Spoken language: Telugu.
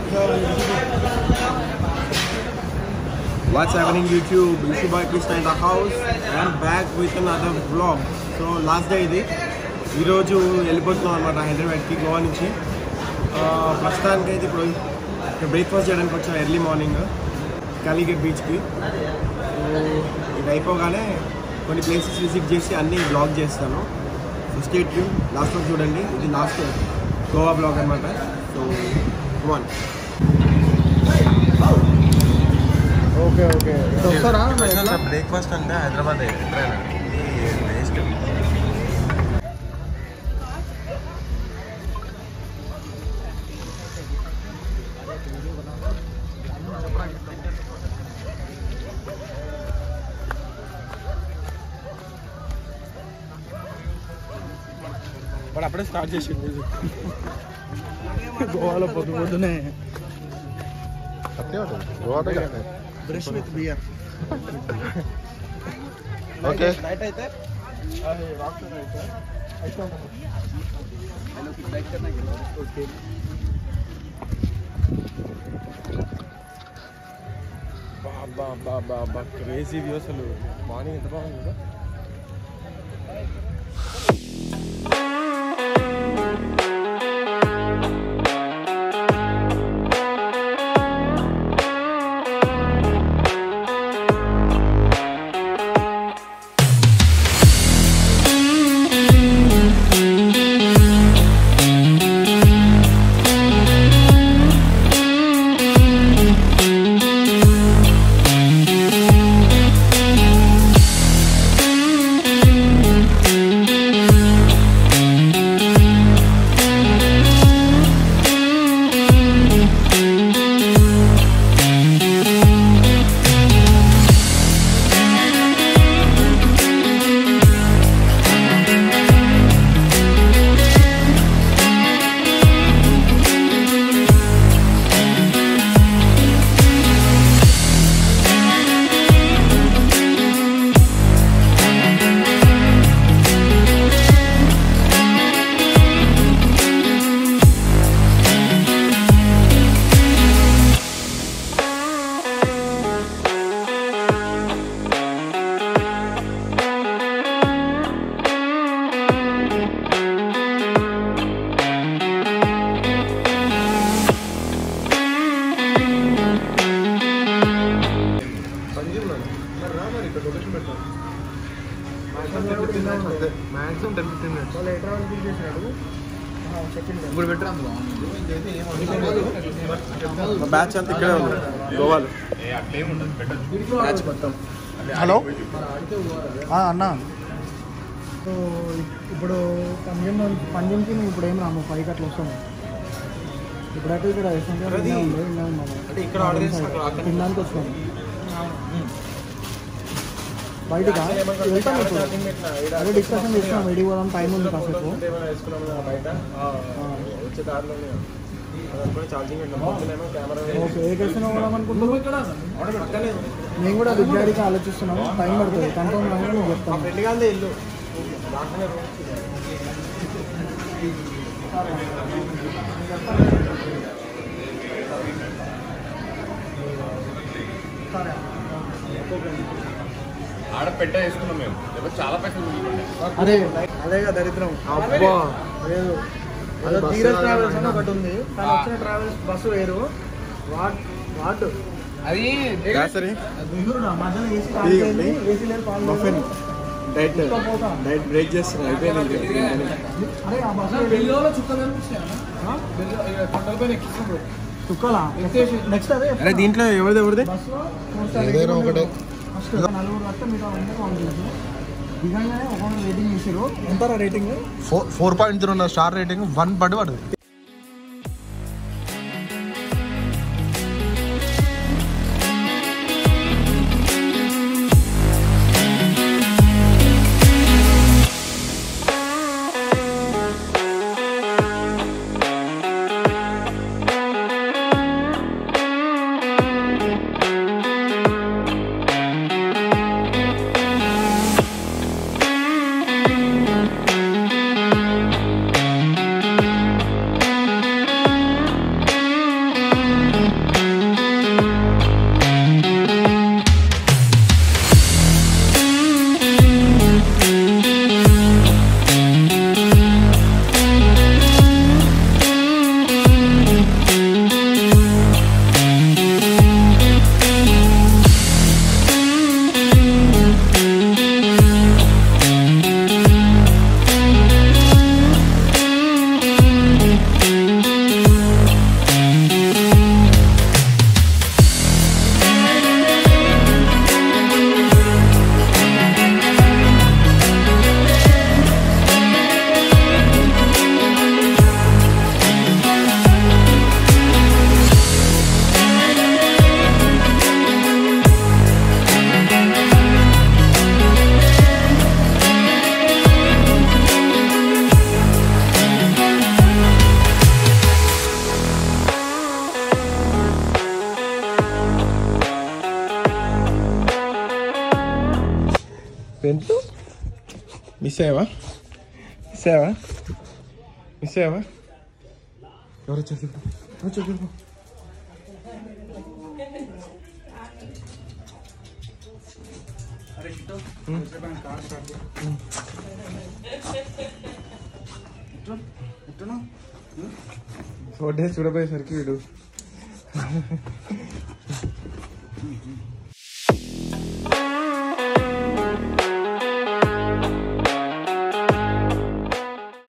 What's happening YouTube? Ishubai Krishna in the house and back with another vlog. So last day ఇది ఈరోజు వెళ్ళిపోతున్నాం అనమాట హైదరాబాద్కి గోవా నుంచి ఆ, ప్రస్తుతానికి అయితే ఇప్పుడు బ్రేక్ఫాస్ట్ చేయడానికి వచ్చాం ఎర్లీ మార్నింగ్ కాలిగేట్ బీచ్కి సో ఇది అయిపోగానే కొన్ని ప్లేసెస్ విజిట్ చేసి అన్నీ బ్లాగ్ చేస్తాను సో స్టేట్ లాస్ట్ వరకు చూడండి ఇది లాస్ట్ గోవా బ్లాగ్ అనమాట సో వన్ ఓకే ఓకే వస్తారా బ్రేక్ఫాస్ట్ అంటే హైదరాబాద్ ఎప్పుడైనా వేస్ట్ వాడు అప్పుడే స్టార్ట్ చేసిండు గోవాలో పొద్దు పొద్దునే Goa brush with beer okay night అయితే బాబా బాబా బా క్రేజీ వ్యూ అసలు మార్నింగ్ ఎంత బాగుంది కదా మాక్సిమం టెన్ ఫిఫ్టీన్ మినిట్స్ వాళ్ళు ఎట్లా బుక్ చేసినాడు చెప్పింది ఇప్పుడు పెట్టరు అందులో మా బ్యాచ్ అంతా ఇక్కడే ఉంది గోవాలో బ్యాచ్ మొత్తం హలో అన్న సో ఇప్పుడు పంజం పంజంకి మేము ఇప్పుడు ఏం రాము పైకి అట్లా వస్తాము ఇప్పుడైతే ఇక్కడ యశ్వంత్ అది- ఉంది ఇన్నే ఉన్నాము అంటే ఇక్కడ ఆర్డర్ చేసి అక్కడ అక్కడ తినడానికి వస్తాము బయటగా వెళ్తాం ఇప్పుడు అదే డిస్కషన్ చేస్తున్నాం వెడి పోదాం టైం ఉంది కాసేపు వచ్చే దారిలోనే అదనుకుని ఛార్జింగ్ పెట్టినాం పొద్దునేమో కెమెరా ఓకే ఏ కేసు పోదాం అనుకుంటున్నాం మేము కూడా విద్యార్థిగా ఆలోచిస్తున్నాము టైం పడుతుంది కన్ఫర్మ్ కానీ నేను మా చెప్తాను ఫ్రెండ్ గాంధీ ఇల్లు దాంట్లోనే room. ఆడ పెట్ట వేసుకున్నాం మేము లేకపోతే చాలా పైసలు మిగిలిపోయాయి. అదే అదేగా దరిద్రం అబ్బా లేదు అదే బస్సు ధీరజ్ రాదు ట్రావెల్స్ అని అన్నా. ఒకటి ఉంది కానీ వచ్చిన ట్రావెల్స్ బస్సు వేరు వాట్ వాట్ అది దాసరి మధ్యలో ఏసీ ఇది కాలిపోయింది, ఉంది. ఏసీ లేదు పాలు మఫిన్ లేదు. డైట్ డైట్ బ్రేక్ చేస్తున్నా అయిపోయింది ఇంక. అరే ఆ బస్సు బెల్లిలో చుక్కలు కనిపిస్తాయా ఆ? కొండల పైన ఎక్కిస్తున్నారు చుక్కలా నెక్స్ట్ అదే అరే దీంట్లో ఎవరిది ఎవరిది బస్సులో ఫోర్ స్టార్ ఏదైనా రేటింగ్ ఒకటే. ఫస్ట్ నలుగురు వస్తే మీరు అందరూ పంపించు దిగంగానే ఒక రేటింగ్ ఇచ్చారు ఎంత rating four four point zero ఉన్న స్టార్ రేటింగ్ వన్ పడి పడుతుంది పెంటు మిస్ అయ్యావా మిస్ అయ్యావా మిస్ అయ్యావా ఎవరు వచ్చారు చెప్పు వచ్చారు చెప్పు ఫోర్ డేస్ చూడబోయేసరికి వీడు